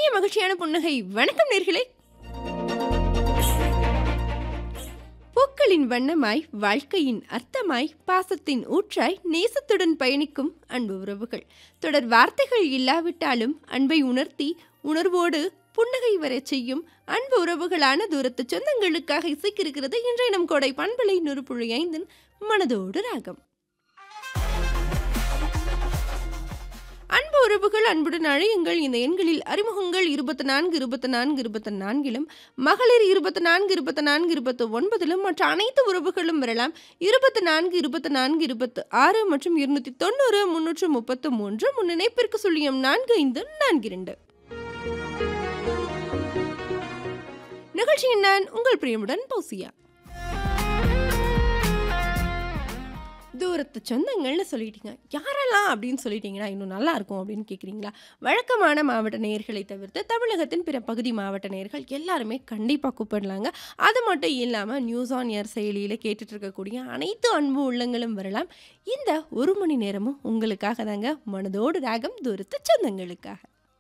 இனிய மகிழ்ச்சியான புன்னகை வணக்கம் நேர்களே பூக்களின் வண்ணமாய் வாழ்க்கையின் அர்த்தமாய் பாசத்தின் ஊற்றாய் நேசத்துடன் பயணிக்கும் அன்பு உறவுகள் தொடர் வார்த்தைகள் இல்லாவிட்டாலும் அன்பை உணர்த்தி உணர்வோடு புன்னகை வரச் செய்யும் அன்பு உறவுகளான தூரத்து சொந்தங்களுக்காக இசைக்கிருக்கிறது இன்றைய நம் கோடை பண்பலை நூறு புள்ளி ஐந்தின் மனதோடு ராகம் அன்பு உறவுகள் அன்புடன் அழையுங்கள் இந்த எண்களில் அறிமுகங்கள் இருபத்தி நான்கு இருபத்தி நான்கு இருபத்தி நான்கிலும் மகளிர் இருபத்தி நான்கு இருபத்தி நான்கு இருபத்தி ஒன்பதிலும் மற்ற அனைத்து உறவுகளும் வரலாம் இருபத்தி நான்கு இருபத்தி நான்கு இருபத்தி ஆறு மற்றும் இருநூத்தி தொண்ணூறு முன்னூற்று முப்பத்து மூன்று முன்னிணைப்பிற்கு சொல்லியம் நான்கு ஐந்து நான்கு இரண்டு நிகழ்ச்சியின் நான் உங்கள் பிரியமுடன் பௌசியா தூரத்து சொந்தங்கள்னு சொல்லிட்டீங்க யாரெல்லாம் அப்படின்னு சொல்லிட்டீங்கன்னா இன்னும் நல்லா இருக்கும் அப்படின்னு கேட்குறீங்களா வழக்கமான மாவட்ட நேயர்களை தவிர்த்து தமிழகத்தின் பிற பகுதி மாவட்ட நேயர்கள் எல்லாருமே கண்டிப்பாக கூப்பிடலாங்க அது மட்டும் இல்லாமல் நியூஸ் ஆன் ஏர் செயலியில் கேட்டுட்டு இருக்கக்கூடிய அனைத்து அன்பு உள்ளங்களும் வரலாம் இந்த ஒரு மணி நேரமும் உங்களுக்காக தாங்க மனதோடு ராகம் தூரத்து சொந்தங்களுக்காக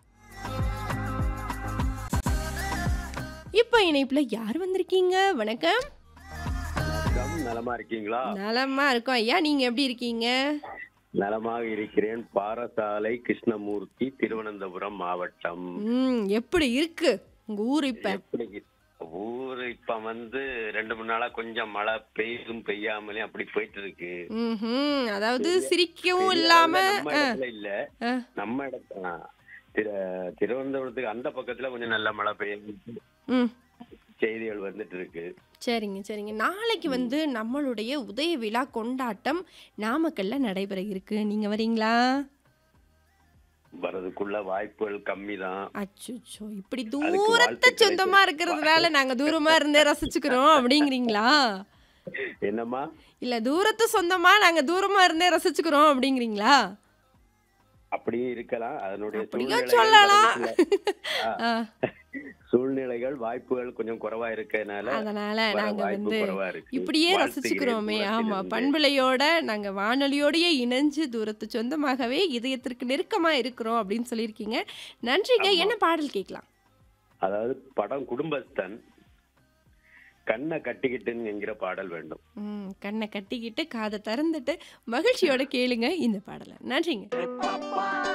இப்போ இணைப்பில் யார் வந்திருக்கீங்க வணக்கம் வணக்கம் நலமா இருக்கீங்களா நலமா இருக்கோம் ஐயா நீங்க எப்படி இருக்கீங்க நலமாக இருக்கிறேன் பாரசாலை கிருஷ்ணமூர்த்தி திருவனந்தபுரம் மாவட்டம் ம் எப்படி இருக்கு உங்க ஊர் இப்ப எப்படி ஊர் இப்ப வந்து ரெண்டு மூணு நாளா கொஞ்சம் மழை பெய்யும் பெய்யாமலே அப்படி போயிட்டு இருக்கு ம்ஹும். அதாவது சிரிக்கவும் பெரிய இல்லாம அளவுல நம்ம ஆ, இடத்துல இல்ல ஆ. நம்ம இடத்துல ஆ, திரு திருவனந்தபுரத்துக்கு அந்த பக்கத்துல கொஞ்சம் நல்ல மழை பெய்யும் ம் செய்திகள் வந்துட்டு இருக்கு சரிங்க சரிங்க நாளைக்கு வந்து நம்மளுடைய உதய விழா கொண்டாட்டம் நாமக்கல்ல நடைபெற இருக்கு நீங்க வரீங்களா வரதுக்குள்ள வாய்ப்புகள் கம்மி தான் அச்சோ இப்படி அதுக்கு தூரத்தை வாழ்த்துக்களை சொந்தமா இருக்கிறதுனால நாங்க தூரமா இருந்தே ரசிச்சுக்கிறோம் அப்படிங்கிறீங்களா என்னம்மா இல்ல தூரத்து சொந்தமா நாங்க தூரமா இருந்தே ரசிச்சுக்கிறோம் அப்படிங்கிறீங்களா அப்படியே இருக்கலாம் அதனுடைய அப்படியும் சூழ்நிலைகள் சொல்லலாம் வரதுக்குள்ள- ஆ, சூழ்நிலைகள் வாய்ப்புகள் கொஞ்சம் குறைவா இருக்கறனால அதனால வர நாங்க வாய்ப்பு வந்து குறைவா இருக்கு. இப்படியே வாழ்த்துகிறேன் ரசிச்சுக்கிறோமே ஆமா தூரத்திலிருந்து. பண்பலையோட நாங்க வானொலியோடயே இணைஞ்சு தூரத்து சொந்தமாகவே இதயத்திற்கு நெருக்கமா இருக்கிறோம் அப்படின்னு சொல்லியிருக்கீங்க நன்றிங்க ஆமா. என்ன பாடல் கேட்கலாம் அதாவது படம் குடும்பஸ்தன் கண்ணை கட்டிக்கிட்டுன்னு என்கிற பாடல் வேண்டும் ம், கண்ணை கட்டிக்கிட்டு காதை திறந்துட்டு மகிழ்ச்சியோட கேளுங்க இந்த பாடலை நன்றிங்க